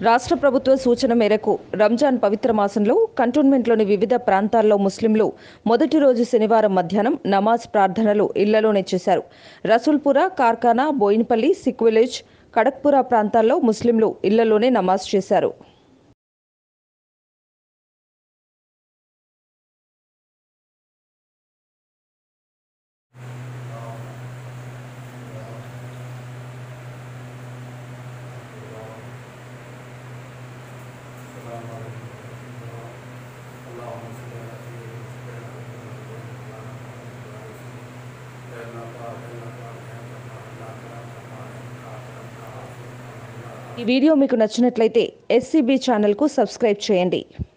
రాష్ట్ర ప్రభుత్వ సూచన మేరకు రంజాన్ పవిత్ర మాసంలో కంటోన్మెంట్లోని వివిధ ప్రాంతాల్లో ముస్లింలు మొదటి రోజు శనివారం మధ్యాహ్నం నమాజ్ ప్రార్థనలు ఇళ్లలోనే చేశారు రసూల్పుర కార్ఖానా బోయిన్పల్లి సిక్ విలేజ్ కడక్పుర ప్రాంతాల్లో ముస్లింలు ఇళ్లలోనే నమాజ్ చేశారు ఈ వీడియో మీకు నచ్చినట్లయితే ఎస్సీబీ ఛానల్కు సబ్స్క్రైబ్ చేయండి